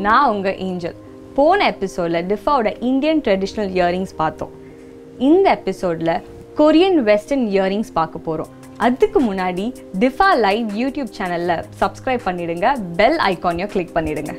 நான் உங்கள் ஏஞ்சல் போன எபிசோடில் டிஃபாவோட இந்தியன் ட்ரெடிஷ்னல் இயரிங்ஸ் பார்த்தோம் இந்த எபிசோடில் கொரியன் வெஸ்டர்ன் இயரிங்ஸ் பார்க்க போகிறோம் அதுக்கு முன்னாடி டிஃபா லைவ் யூடியூப் சேனலில் சப்ஸ்கிரைப் பண்ணிடுங்க பெல் ஐக்கானையும் கிளிக் பண்ணிடுங்க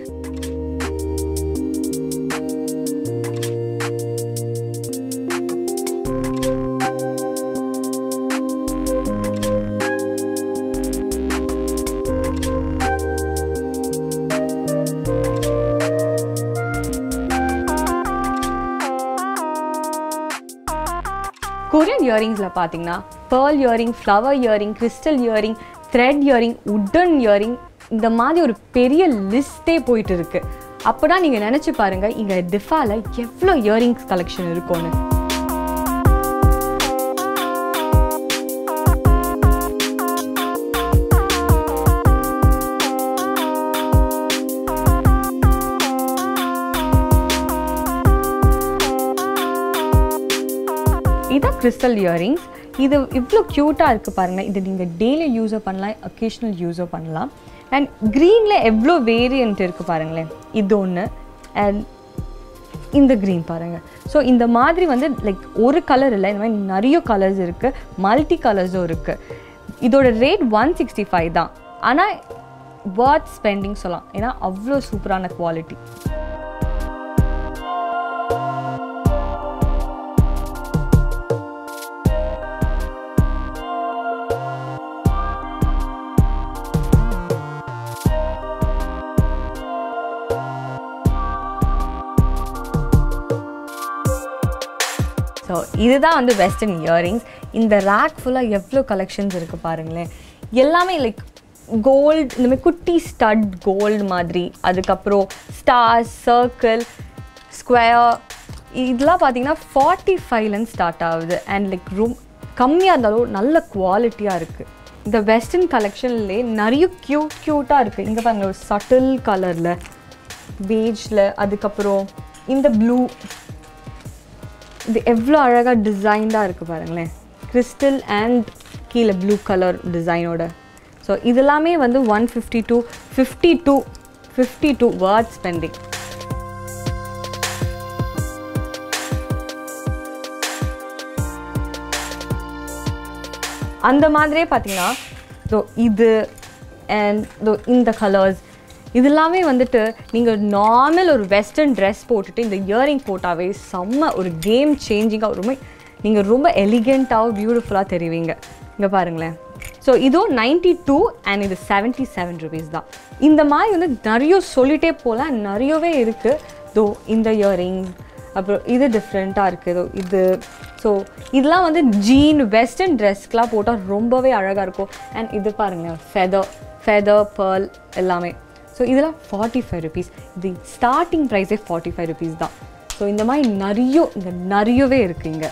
கொரியன் இயரிங்ஸில் பார்த்தீங்கன்னா pearl earring flower earring crystal earring thread earring wooden earring இந்த மாதிரி ஒரு பெரிய லிஸ்ட்டே போயிட்டு இருக்கு அப்போ தான் நீங்கள் நினச்சி பாருங்க இங்கே டிஃபால எவ்வளோ இயரிங்ஸ் கலெக்ஷன் இருக்கும்னு இதான் கிறிஸ்டல் இயரிங்ஸ் இது இவ்வளோ க்யூட்டாக இருக்குது பாருங்கள் இது நீங்கள் டெய்லி யூஸோ பண்ணலாம் அக்கேஷ்னல் யூஸோ பண்ணலாம் அண்ட் க்ரீனில் எவ்வளோ வேரியன்ட் இருக்குது பாருங்களேன் இது ஒன்று அண்ட் இந்த க்ரீன் பாருங்கள் ஸோ இந்த மாதிரி வந்து லைக் ஒரு கலர் இல்லை இந்த மாதிரி நிறைய கலர்ஸ் இருக்குது மல்டி கலர்ஸும் இருக்குது இதோட ரேட் ஒன் சிக்ஸ்டி ஃபைவ் தான் ஆனால் வர்த் ஸ்பெண்டிங் சொல்லலாம் ஏன்னா அவ்வளோ சூப்பரான குவாலிட்டி ஸோ இதுதான் வந்து வெஸ்டர்ன் இயரிங்ஸ் இந்த ரேக் ஃபுல்லாக எவ்வளோ கலெக்ஷன்ஸ் இருக்குது பாருங்களேன் எல்லாமே லைக் கோல்டு இந்த மாதிரி குட்டி ஸ்டட் கோல்டு மாதிரி அதுக்கப்புறம் ஸ்டார் சர்க்கிள் ஸ்கொயர் இதெல்லாம் பார்த்தீங்கன்னா ஃபார்ட்டி ஃபைவ்லேருந்து ஸ்டார்ட் ஆகுது அண்ட் லைக் ரூம் கம்மியாக இருந்தாலும் நல்ல குவாலிட்டியாக இருக்குது இந்த வெஸ்டர்ன் கலெக்ஷன்லேயே நிறைய க்யூட் க்யூட்டாக இருக்குது இங்கே பாருங்கள் ஒரு சட்டில் கலரில் பேஜில் அதுக்கப்புறம் இந்த ப்ளூ இது எவ்வளோ அழகாக டிசைன்டாக இருக்குது பாருங்களேன் கிறிஸ்டல் அண்ட் கீழே ப்ளூ கலர் டிசைனோட ஸோ இதெல்லாமே வந்து one fifty two fifty two fifty two worth spending அந்த மாதிரியே பார்த்தீங்கன்னா ஸோ இது அண்ட் ஸோ இந்த கலர்ஸ் இது எல்லாமே வந்துட்டு நீங்கள் நார்மல் ஒரு வெஸ்டர்ன் ட்ரெஸ் போட்டுட்டு இந்த இயரிங் போட்டாவே செம்ம ஒரு கேம் சேஞ்சிங்காக ரொம்ப நீங்கள் ரொம்ப எலிகெண்ட்டாகவும் பியூட்டிஃபுல்லாக தெரிவிங்க இங்கே பாருங்களேன் ஸோ இதுவும் நைன்டி டூ அண்ட் இது செவன்ட்டி செவன் ருபீஸ் தான் இந்த மாதிரி வந்து நிறைய சொல்லிட்டே போகலாம் நிறையவே இருக்குது தோ இந்த இயரிங் அப்புறம் இது டிஃப்ரெண்ட்டாக இருக்குது இதோ இது ஸோ இதெல்லாம் வந்து ஜீன் வெஸ்டர்ன் ட்ரெஸ்க்கெலாம் போட்டால் ரொம்பவே அழகாக இருக்கும் அண்ட் இது பாருங்கள் ஃபெதர் ஃபெதர் பேர்ல் எல்லாமே ஸோ இதெல்லாம் ஃபார்ட்டி ஃபைவ் ருபீஸ் இது ஸ்டார்டிங் ப்ரைஸே ஃபார்ட்டி ஃபைவ் ருபீஸ் தான் ஸோ இந்த மாதிரி நிறைய இங்கே நிறையவே இருக்குது இங்கே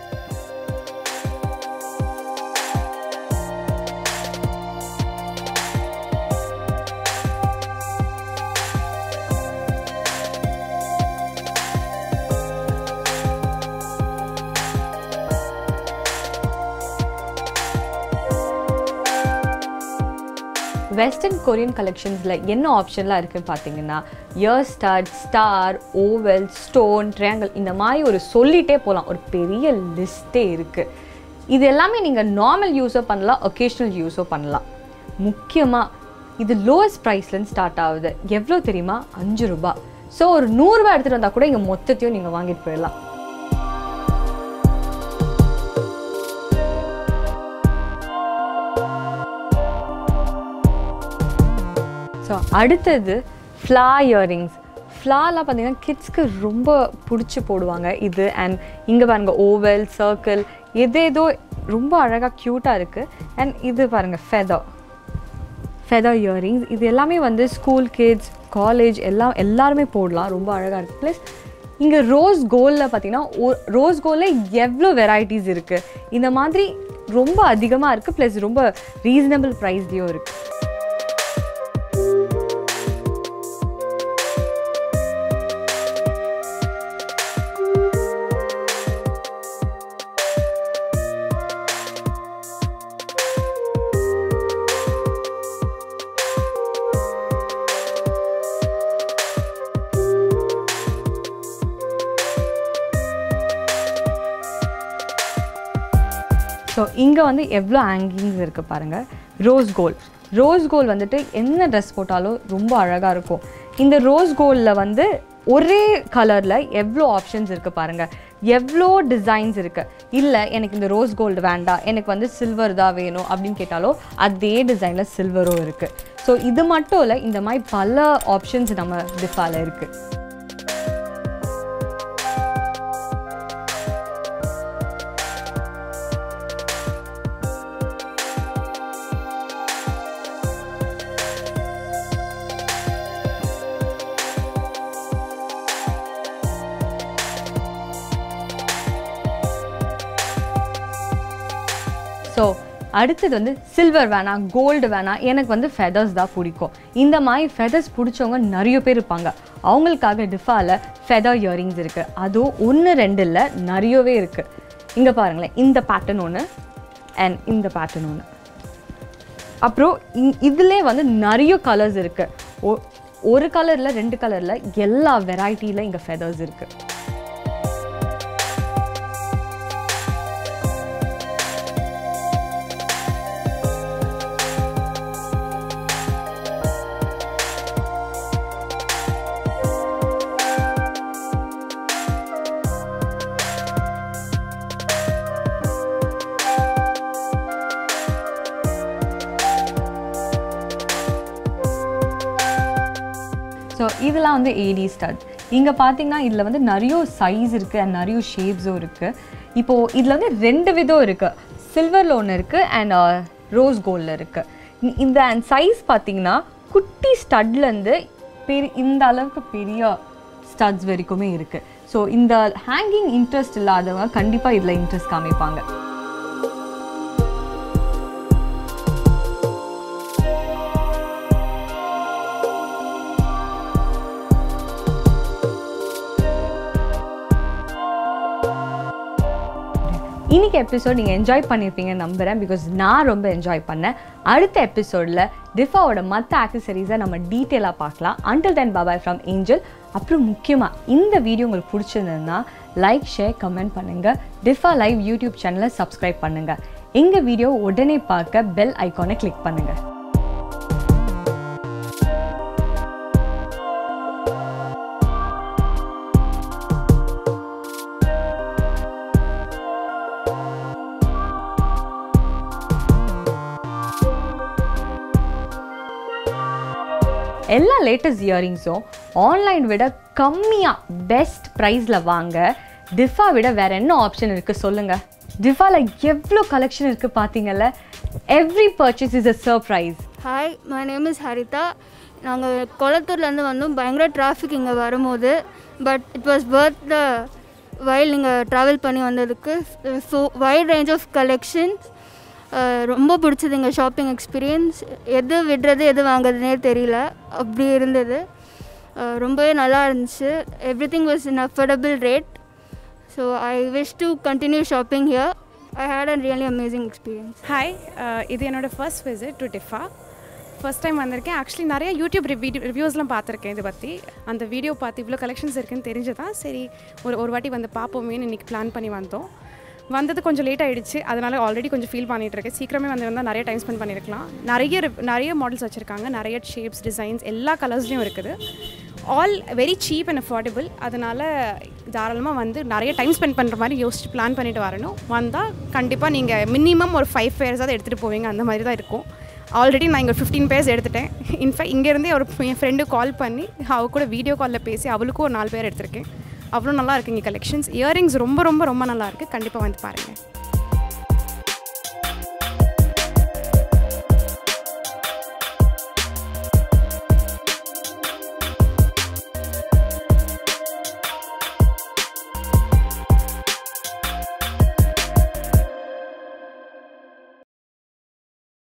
வெஸ்டர்ன் கொரியன் கலெக்ஷன்ஸில் என்ன ஆப்ஷன்லாம் இருக்குன்னு பார்த்தீங்கன்னா ear stud star oval stone triangle இந்த மாதிரி ஒரு சொல்லிகிட்டே போகலாம் ஒரு பெரிய லிஸ்ட்டே இருக்குது இது எல்லாமே நீங்கள் நார்மல் யூஸோ பண்ணலாம் ஒகேஷ்னல் யூஸோ பண்ணலாம் முக்கியமாக இது லோவஸ்ட் ப்ரைஸ்லேருந்து ஸ்டார்ட் ஆகுது எவ்வளோ தெரியுமா அஞ்சு ரூபா ஸோ ஒரு நூறுரூவா எடுத்துகிட்டு வந்தால் கூட இங்கே மொத்தத்தையும் நீங்கள் வாங்கிட்டு போயிடலாம் ஸோ அடுத்தது ஃப்ளா இயரிங்ஸ் ஃப்ளாலாம் பார்த்தீங்கன்னா கிட்ஸ்க்கு ரொம்ப பிடிச்சி போடுவாங்க இது அண்ட் இங்கே பாருங்கள் ஓவல் சர்க்கிள் எது ஏதோ ரொம்ப அழகாக க்யூட்டாக இருக்குது அண்ட் இது பாருங்கள் ஃபெதர் ஃபெதர் இயரிங்ஸ் இது எல்லாமே வந்து ஸ்கூல் கிட்ஸ் காலேஜ் எல்லாம் எல்லாருமே போடலாம் ரொம்ப அழகாக இருக்குது ப்ளஸ் இங்கே ரோஸ் கோல்டில் பார்த்தீங்கன்னா ரோஸ் கோல்டில் எவ்வளோ வெரைட்டிஸ் இருக்குது இந்த மாதிரி ரொம்ப அதிகமாக இருக்குது ப்ளஸ் ரொம்ப ரீசனபிள் ப்ரைஸ்லேயும் இருக்குது ஸோ இங்கே வந்து எவ்வளோ ஹேங்கிங்ஸ் இருக்குது பாருங்கள் ரோஸ் கோல்ட் ரோஸ் கோல்ட் வந்துட்டு என்ன ட்ரெஸ் போட்டாலும் ரொம்ப அழகாக இருக்கும் இந்த ரோஸ் கோல்டில் வந்து ஒரே கலரில் எவ்வளோ ஆப்ஷன்ஸ் இருக்குது பாருங்கள் எவ்வளோ டிசைன்ஸ் இருக்குது இல்லை எனக்கு இந்த ரோஸ் கோல்டு வேண்டாம் எனக்கு வந்து சில்வர் தான் வேணும் அப்படின்னு கேட்டாலோ அதே டிசைனில் சில்வரும் இருக்குது ஸோ இது மட்டும் இல்லை இந்த மாதிரி பல ஆப்ஷன்ஸ் நம்ம டிஃபாவில் இருக்குது ஸோ அடுத்தது வந்து சில்வர் வேணாம் கோல்டு வேணாம் எனக்கு வந்து ஃபெதர்ஸ் தான் பிடிக்கும் இந்த மாதிரி ஃபெதர்ஸ் பிடிச்சவங்க நிறைய பேர் இருப்பாங்க அவங்களுக்காக டிஃபாவில் ஃபெதர் இயரிங்ஸ் இருக்குது அதுவும் ஒன்று ரெண்டு இல்லை நிறையவே இருக்குது இங்கே பாருங்களேன் இந்த பேட்டர்ன் ஒன்று அண்ட் இந்த பேட்டர்ன் ஒன்று அப்புறம் இ- இதுலே வந்து நிறைய கலர்ஸ் இருக்குது ஒரு கலரில் ரெண்டு கலரில் எல்லா வெரைட்டியில் இங்கே ஃபெதர்ஸ் இருக்குது ஸோ இதெல்லாம் வந்து ஏடி ஸ்டட் இங்கே பார்த்தீங்கன்னா இதில் வந்து நிறைய சைஸ் இருக்குது அண்ட் நிறைய ஷேப்ஸும் இருக்குது இப்போது இதில் வந்து ரெண்டு விதம் இருக்குது சில்வரில் ஒன்று இருக்குது அண்ட் ரோஸ் கோல்டில் இருக்குது இந்த அண்ட் சைஸ் பார்த்தீங்கன்னா குட்டி ஸ்டட்லேருந்து பெரிய இந்த அளவுக்கு பெரிய ஸ்டட்ஸ் வரைக்குமே இருக்குது ஸோ இந்த ஹேங்கிங் இன்ட்ரெஸ்ட் இல்லாதவங்க கண்டிப்பாக இதில் இன்ட்ரெஸ்ட் காமிப்பாங்க இன்னைக்கு எபிசோட் நீங்கள் என்ஜாய் பண்ணியிருப்பீங்கன்னு நம்புகிறேன் பிகாஸ் நான் ரொம்ப என்ஜாய் பண்ணேன் அடுத்த எபிசோடில் டிஃபாவோட மற்ற ஆக்சசரிஸை நம்ம டீட்டெயிலாக பார்க்கலாம் until then bye bye from Angel அப்புறம் முக்கியமாக இந்த வீடியோ உங்களுக்கு பிடிச்சிருந்ததுன்னா லைக் ஷேர் கமெண்ட் பண்ணுங்கள் டிஃபா லைவ் யூடியூப் சேனலை சப்ஸ்கிரைப் பண்ணுங்கள் எங்கள் வீடியோ உடனே பார்க்க பெல் ஐக்கானை கிளிக் பண்ணுங்கள் எல்லா லேட்டஸ்ட் இயரிங்ஸும் ஆன்லைன் விட கம்மியாக பெஸ்ட் ப்ரைஸில் வாங்க டிஃபா விட வேற என்ன ஆப்ஷன் இருக்குது சொல்லுங்கள் டிஃபாவில் எவ்வளோ கலெக்ஷன் இருக்குது பார்த்தீங்கல்ல every purchase is a surprise hi my name is Haritha நாங்கள் கொளத்தூர்லேருந்து வந்தோம் பயங்கர டிராஃபிக் இங்கே வரும்போது but it was worth the while நீங்கள் ட்ராவல் பண்ணி வந்ததுக்கு so wide range of collections ரொம்ப பிடிச்சது எங்கள் ஷாப்பிங் எக்ஸ்பீரியன்ஸ் எது விடுறது எது வாங்குறதுனே தெரியல அப்படி இருந்தது அஹ் ரொம்பவே நல்லா இருந்துச்சு everything was in affordable rate so I wish to continue shopping here I had a really amazing experience hi இது என்னோட ஃபர்ஸ்ட் விசிட் டு டிஃபா ஃபர்ஸ்ட் டைம் வந்திருக்கேன் ஆக்சுவலி நிறைய யூடியூப் வீடியோ ரிவ்யூஸ்லாம் பார்த்துருக்கேன் இதை பற்றி அந்த வீடியோ பார்த்து இவ்வளோ கலெக்ஷன்ஸ் இருக்குன்னு தெரிஞ்சதான் சரி ஒரு ஒரு வாட்டி வந்து பார்ப்போமேன்னு இன்றைக்கி பிளான் பண்ணி வந்தோம் வந்தது கொஞ்சம் லேட் ஆகிடுச்சு அதனால் ஆல்ரெடி கொஞ்சம் ஃபீல் பண்ணிகிட்டு இருக்கேன் சீக்கிரமே வந்து வந்தால் நிறைய டைம் ஸ்பெண்ட் பண்ணியிருக்கலாம் நிறைய rev- நிறைய மாடல்ஸ் வச்சுருக்காங்க நிறைய ஷேப்ஸ் டிசைன்ஸ் எல்லா கலர்ஸ்லையும் இருக்குது all very cheap and affordable அதனால் தாராளமாக வந்து நிறைய டைம் ஸ்பெண்ட் பண்ணுற மாதிரி யோசிச்சு பிளான் பண்ணிட்டு வரணும் வந்தால் கண்டிப்பாக நீங்கள் மினிமம் ஒரு ஃபைவ் பேர்ஸாவது எடுத்துகிட்டு போவீங்க அந்த மாதிரி தான் இருக்கும் ஆல்ரெடி நான் இங்கே ஃபிஃப்டீன் பேர்ஸ் எடுத்துட்டேன் இன்ஃபேக்ட் இங்கேருந்தே ஒரு என் ஃப்ரெண்டு கால் பண்ணி அவ கூட வீடியோ காலில் பேசி அவளுக்கும் ஒரு நாலு பேர் எடுத்திருக்கேன் அவ்வளோ நல்லா இருக்கு இங்கே கலெக்ஷன்ஸ் இயரிங்ஸ் ரொம்ப ரொம்ப ரொம்ப நல்லா இருக்குது கண்டிப்பாக வந்து பாருங்கள்